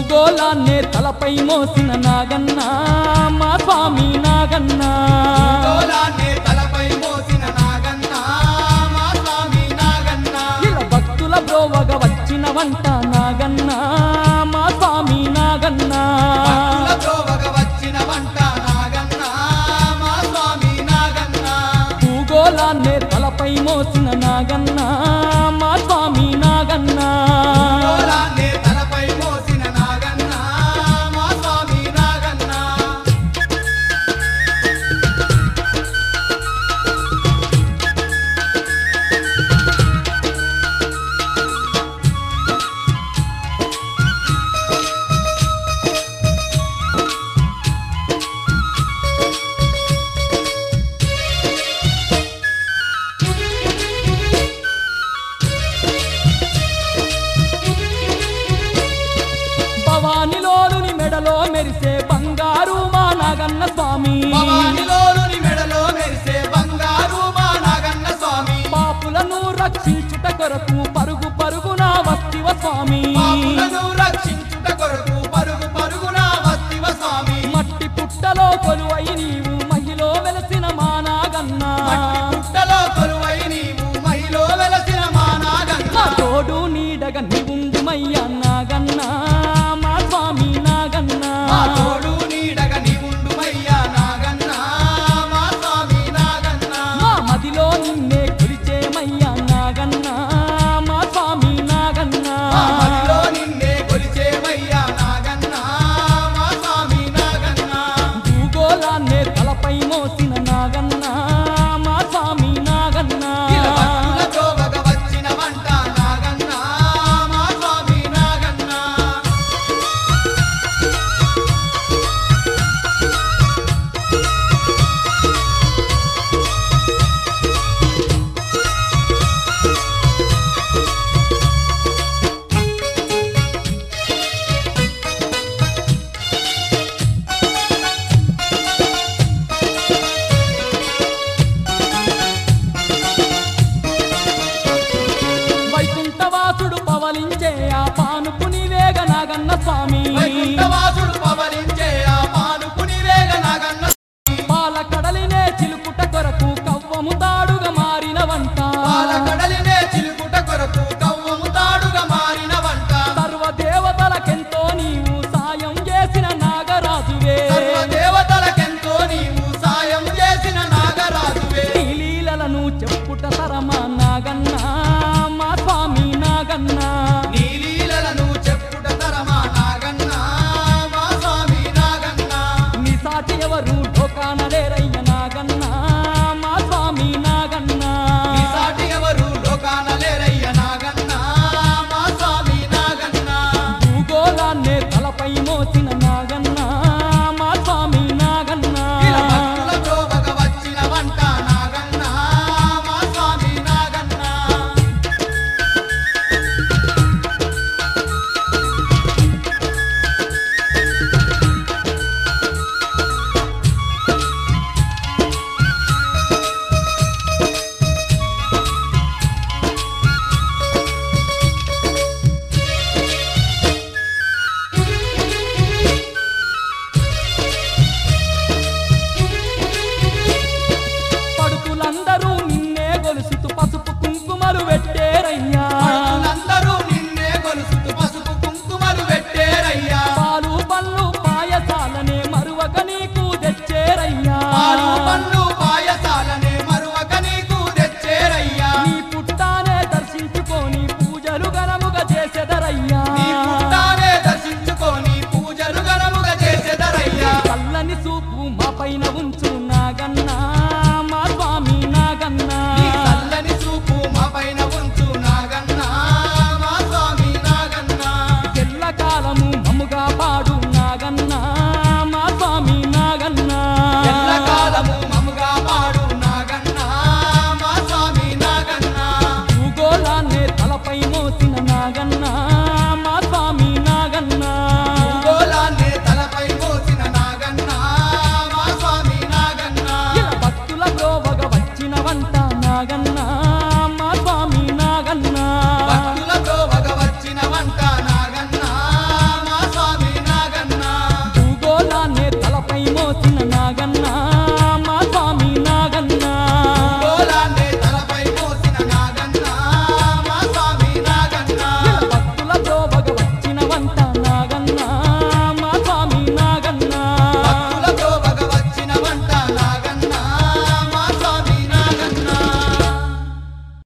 భూగోళాన్నే తలపై మోసిన నాగన్న మా స్వామి నాగన్న తోలాన్నే తలపై మోసిన నాగన్న మా స్వామి నాగన్న ఇలా భక్తుల బ్రోవగ వచ్చిన వంట నాగన్న మా స్వామి నాగన్న భక్తుల త్రోవగ వచ్చిన వంట నాగన్న మా స్వామి నాగన్న భూగోళాన్నే తలపై మోసిన నాగన్న మా స్వామి నాగన్న తోలాన్నే తలపై మోసిన నాగన్న మా స్వామి నాగన్న భవానిలోని మెడలో మెరిసే బంగారు మా నాగన్న స్వామి భవానిలోని మెడలో మెరిసే బంగారు మా నాగన్న స్వామి పాపులను రక్షించుట కొరకు పరుగు పరుగున వస్తివ స్వామి పాపులను రక్షించుట కొరకు పరుగు పరుగున వస్తివ స్వామి మట్టి పుట్టలో కొలువై నీవు మహిలో వెలసిన మా నాగన్న మట్టి పుట్టలో కొలువై నీవు మహిలో వెలసిన మా నాగన్న మా తోడు నీడగ నీవుండు మయ్యా నాగన్న మా స్వామి నాగన్న మా తోడు నీడగ నీవుండు మయ్యా నాగన్న మా స్వామి నాగన్న మా మదిలో నిన్నే కొలిచే మయ్యా నాగన్న మా స్వామి నాగన్న మా మదిలో నిన్నే కొలిచేమయ్యా నాగన్న మా స్వామి నాగన్న భూగోళాన్నే తలపై మోసిన నాగన్న మా స్వామి నాగన్న ఇలా భక్తుల త్రోవగ వచ్చిన వంట నాగన్న మా స్వామి నాగన్న వైకుంఠవాసుడు పవలించే ఆ పానుపు నీవేగ నాగన్న స్వామి వైకుంఠవాసుడు పవలించే ఆ పానుపుని వేగ నాగన్న పాల కడలినే చిలుకుట కొరకు కవ్వము తాడుగా మారిన వంట పాల కడలినే చిలుకుట కొరకు కవ్వము తాడుగా మారిన వంట సర్వ దేవతలకెంతో నీవు సాయం చేసిన నాగరాజువే సర్వ దేవతలకెంతో నీవు సాయం చేసిన నాగరాజువే నీ లీలలను చెప్పుట తరమా నాగన్న మా స్వామి నాగన్న నీ లీలలను చెప్పుట తరమా నాగన్న మా స్వామి నాగన్న నీ సాటి ఎవరు ఢోకాన లేరయ్య నాగన్న మా స్వామి నాగన్న ఈ సాటి ఎవరు లోకాన లేరయ్య నాగన్న మా స్వామి నాగన్న భూగోళాన్నే తలపై మోసిన నాగన్న మా స్వామి నాగన్న ఇలా భక్తుల త్రోవగ వచ్చిన వంట నాగన్న మా స్వామి నాగన్న పడుకులందరూ నిన్నే గొలుసుతూ పసుపు కుంకుమలు పెట్టేరయ్యా అందరూ నిన్నే కొలుసుతూ పసుపు కుంకుమలు పెట్టేరయ్యా పాలు పళ్ళు పాయసాలనే మరువక నీకు తెచ్చేరయ్యా పాలు పళ్ళు పాయసాలనే మరువక నీకు తెచ్చేరయ్యా నీ పుట్టానే దర్శించుకొని పూజలు ఘనముగా చేసెదరయ్యా నీ పుట్టానే దర్శించుకొని పూజలు ఘనముగా చేసెదరయ్యా చల్లని చూపు మా పైన ఉంచు నాగన్న మా స్వామి నాగన్న నీ చల్లని చూపు మా పైన ఉంచు నాగన్న మా స్వామి నాగన్న ఎల్ల కాలము మమ్ముగా పాడు నాగన్న మా స్వామి నాగన్న ఎల్లకాలము మముగా పాడు నాగన్న మా స్వామి నాగన్న భూగోళాన్నే తలపై మోసిన నాగన్న